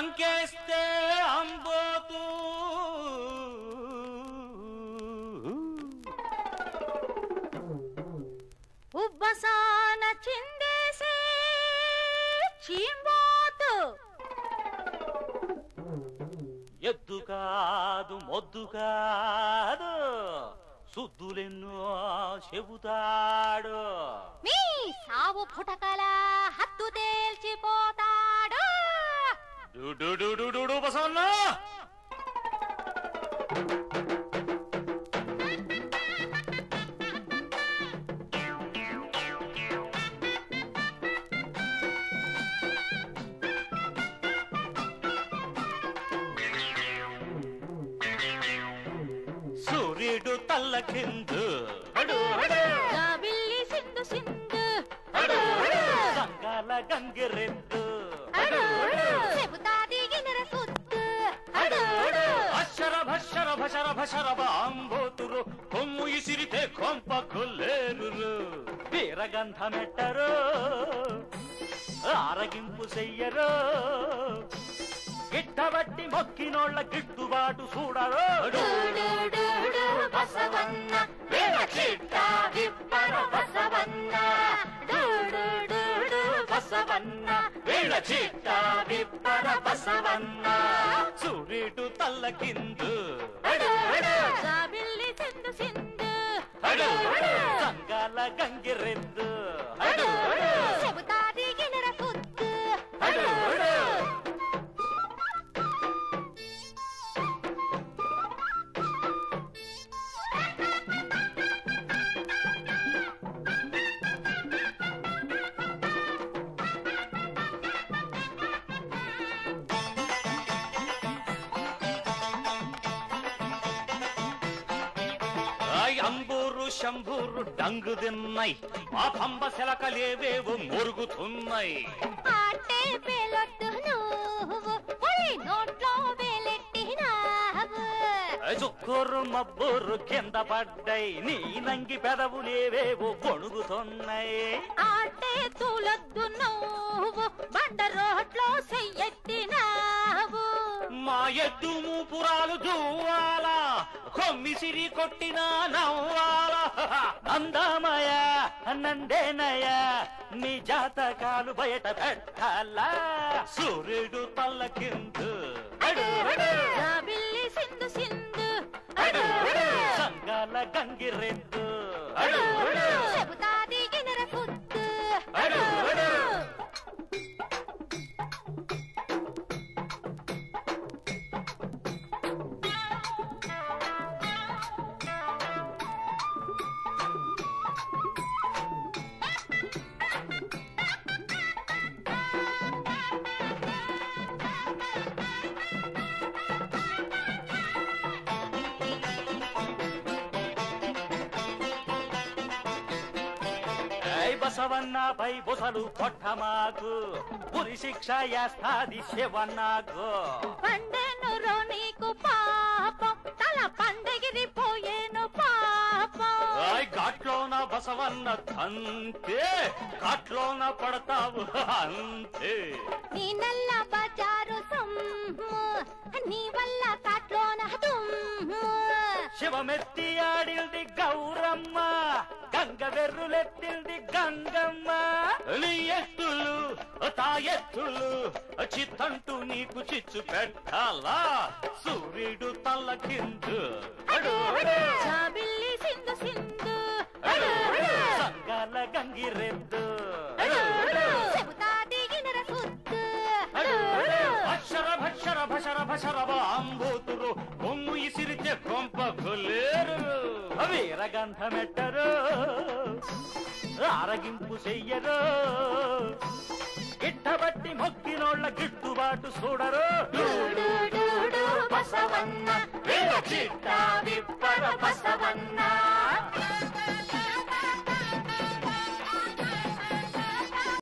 లంకేస్తే అంబోతూ ఉబ్బసాన చిందేసే చీంబోతు ఎద్దు కాదు మొద్దు కాదు సుద్దులెన్నో చెబుతాడు మీ సావు పుటకల హత్తు తేల్చిపోతాడు డుడుడుడుడుడు బసవన్న సూర్యుడు తల్ల కిందు జాబిల్లి సింధు సింధు సంగాల గంగిరెద్దు చెబుతాది గిన్నెర సుత్తు అక్షర భక్షర భషర భషర బాంబోతురు కొమ్ము ఇసిరితే కొంప కొల్లేరు వీరగంధమెట్టరు ఆరగింపు చెయ్యరు గిట్టబట్టి మొక్కినోళ్ళ గిట్టుబాటు చూడరు బసవన్న వీణ చిట్ట విప్పర బసవన్న బసవన్న వీళ్ళ చిట్ట విప్పర బసవన్న సూర్యుడు తల్ల కిందు జాబిల్లి సింధు సింధు సంగాల గంగిరెద్దు చెబుతాది గిన్నెర సుత్తు ఆయ్ అంబూరు శంభూరు డంగు తిన్నాయి ఆ పంబ శలకలేవేవో మురుగుతున్నాయి ఆటే పేలొద్దు నువ్వు ఒరి నోట్లో వేలెట్టినావు చుక్కూరు మబ్బూరు కింద పడ్డాయి నీ నంగి పెదవులేవేవో కొణుగుతున్నాయి ఆటే తూలొద్దు నువ్వు బండ రోడ్లో చెయ్యెట్టినావు మా ఎద్దు మూపురాలు జూవాల కొమ్మిసిరి కొట్టిన నవ్వాల అందమయ నందేనయ నీ జాతకాలు బయట పెట్టాలా సూర్యుడు తల్ల కిందు జాబిల్లి సింధు సింధు సంగాల గంగిరెద్దు చెబుతాది గిన్నెర సుత్తు ఐ బసవన్నపై బుసలు కొట్టమాకు పులి శిక్ష వేస్తాది శివన్నాకు పండెను రో నీకు పాపం తల పండగిరిపోయేను పాపం ఐ ఘాట్లోన బసవన్న తంతే ఘాట్లోన పడతావు అంతే నీ నల్ల బజారు సొమ్ము నీ వల్ల కాట్లోన దుమ్ము శివమెత్తి ఆడిల్ది గౌరమ్మ గంగ వెర్రులెత్తిల్ది గంగమ్మ నీ ఎత్తులు తా ఎత్తులు చిత్తంటూ నీకు చిచ్చు పెట్టాలా సూర్యుడు తల్ల కిందు జాబిల్లి సింధు సింధు సంగాల గంగిరెద్దు చెబుతాది గిన్నెర సుత్తు అక్షర భక్షర భషర భషర బాంబోతురు కొమ్ము ఇసిరితే కొంప కొల్లేరు వీరగంధమెట్టరు ఆరగింపు చెయ్యరు గిట్టబట్టి మొక్కినోళ్ళ గిట్టుబాటు చూడరు డూడు బసవన్న వీళ్ళ చిట్ట విప్పర బసవన్న